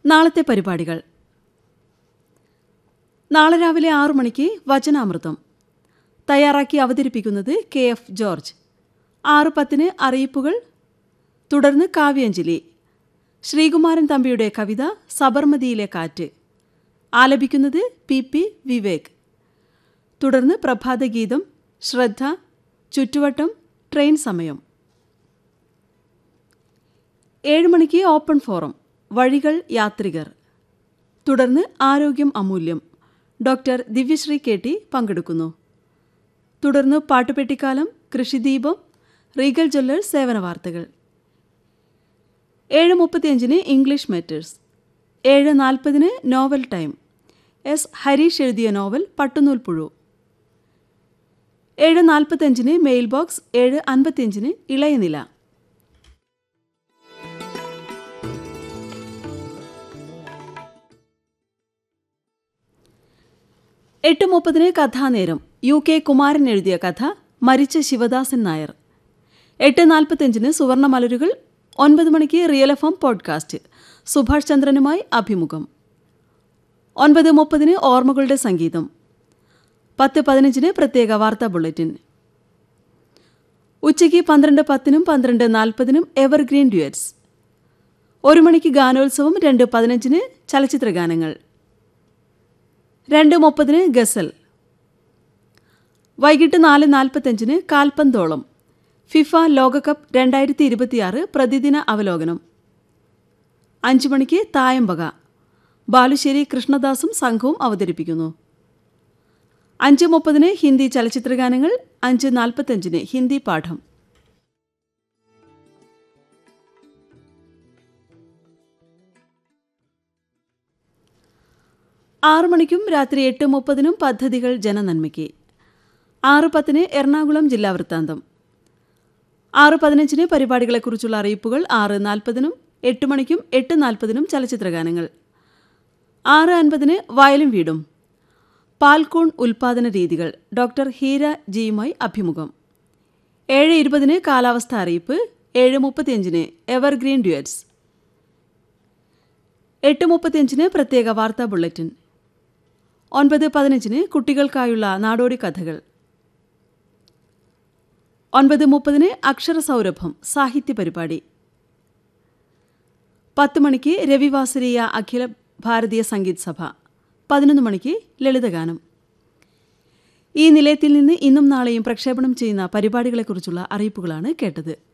നാളത്തെ പരിപാടികൾ നാളെ രാവിലെ ആറു മണിക്ക് വചനാമൃതം തയ്യാറാക്കി അവതരിപ്പിക്കുന്നത് കെ എഫ് ജോർജ് ആറ് പത്തിന് അറിയിപ്പുകൾ തുടർന്ന് കാവ്യാഞ്ജലി ശ്രീകുമാരൻ തമ്പിയുടെ കവിത സബർമതിയിലെ കാറ്റ് ആലപിക്കുന്നത് പി പി വിവേക് തുടർന്ന് പ്രഭാതഗീതം ശ്രദ്ധ ചുറ്റുവട്ടം ട്രെയിൻ സമയം ഏഴ് മണിക്ക് ഓപ്പൺ ഫോറം വഴികൾ യാത്രികർ തുടർന്ന് ആരോഗ്യം അമൂല്യം ഡോക്ടർ ദിവ്യശ്രീ കെ ടി പങ്കെടുക്കുന്നു തുടർന്ന് പാട്ടുപെട്ടിക്കാലം കൃഷിദീപം റീഗൽ ജ്വല്ലേഴ്സ് സേവന വാർത്തകൾ ഏഴ് മുപ്പത്തിയഞ്ചിന് ഇംഗ്ലീഷ് മാറ്റേഴ്സ് ഏഴ് നാൽപ്പതിന് നോവൽ ടൈം എസ് ഹരീഷ് എഴുതിയ നോവൽ പട്ടുനൂൽ പുഴു ഏഴ് നാൽപ്പത്തഞ്ചിന് മെയിൽ ബോക്സ് ഏഴ് അൻപത്തിയഞ്ചിന് ഇളയനില എട്ട് മുപ്പതിന് കഥാനേരം യു കെ കുമാരൻ എഴുതിയ കഥ മരിച്ച ശിവദാസൻ നായർ എട്ട് നാൽപ്പത്തഞ്ചിന് സുവർണ മലരുകൾ ഒൻപത് മണിക്ക് real F M podcast Subhash ചന്ദ്രനുമായി അഭിമുഖം ഒൻപത് മുപ്പതിന് ഓർമ്മകളുടെ സംഗീതം പത്ത് പതിനഞ്ചിന് പ്രത്യേക വാർത്താ ബുള്ളറ്റിൻ ഉച്ചയ്ക്ക് പന്ത്രണ്ട് പത്തിനും പന്ത്രണ്ട് നാൽപ്പതിനും എവർഗ്രീൻ ഡ്യുവറ്റ്സ് ഒരു മണിക്ക് ഗാനോത്സവം രണ്ട് പതിനഞ്ചിന് ചലച്ചിത്ര ഗാനങ്ങൾ രണ്ട് മുപ്പതിന് ഗസൽ വൈകിട്ട് നാല് നാൽപ്പത്തഞ്ചിന് കാൽപന്തോളം ഫിഫ ലോകകപ്പ് രണ്ടായിരത്തി ഇരുപത്തിയാറ് പ്രതിദിന അവലോകനം അഞ്ചു മണിക്ക് തായമ്പക ബാലുശ്ശേരി കൃഷ്ണദാസും സംഘവും അവതരിപ്പിക്കുന്നു അഞ്ച് മുപ്പതിന് ഹിന്ദി ചലച്ചിത്രഗാനങ്ങൾ അഞ്ച് നാൽപ്പത്തഞ്ചിന് ഹിന്ദി പാഠം ആറു മണിക്കും രാത്രി എട്ട് മുപ്പതിനും പദ്ധതികൾ ജനനന്മയ്ക്ക് ആറ് പത്തിന് എറണാകുളം ജില്ലാ വൃത്താന്തം ആറ് പതിനഞ്ചിന് പരിപാടികളെക്കുറിച്ചുള്ള അറിയിപ്പുകൾ ആറ് നാൽപ്പതിനും എട്ട് മണിക്കും എട്ട് നാൽപ്പതിനും ചലച്ചിത്രഗാനങ്ങൾ ആറ് അൻപതിന് വയലും വീടും പാൽക്കൂൺ ഉൽപാദന രീതികൾ ഡോക്ടർ ഹീര ജിയുമായി അഭിമുഖം ഏഴ് ഇരുപതിന് കാലാവസ്ഥ അറിയിപ്പ് ഏഴ് മുപ്പത്തിയഞ്ചിന് എവർഗ്രീൻ ഡ്യുവറ്റ്സ് എട്ട് മുപ്പത്തിയഞ്ചിന് പ്രത്യേക വാർത്താ ബുള്ളറ്റിൻ ഒൻപത് പതിനഞ്ചിന് കുട്ടികൾക്കായുള്ള നാടോടി കഥകൾ ഒൻപത് മുപ്പതിന് അക്ഷരസൗരഭം സാഹിത്യ പരിപാടി പത്ത് മണിക്ക് രവിവാസരീയ അഖില ഭാരതീയ സംഗീത് സഭ പതിനൊന്ന് മണിക്ക് ലളിതഗാനം ഈ നിലയത്തിൽ നിന്ന് ഇന്നും നാളെയും പ്രക്ഷേപണം ചെയ്യുന്ന പരിപാടികളെക്കുറിച്ചുള്ള അറിയിപ്പുകളാണ് കേട്ടത്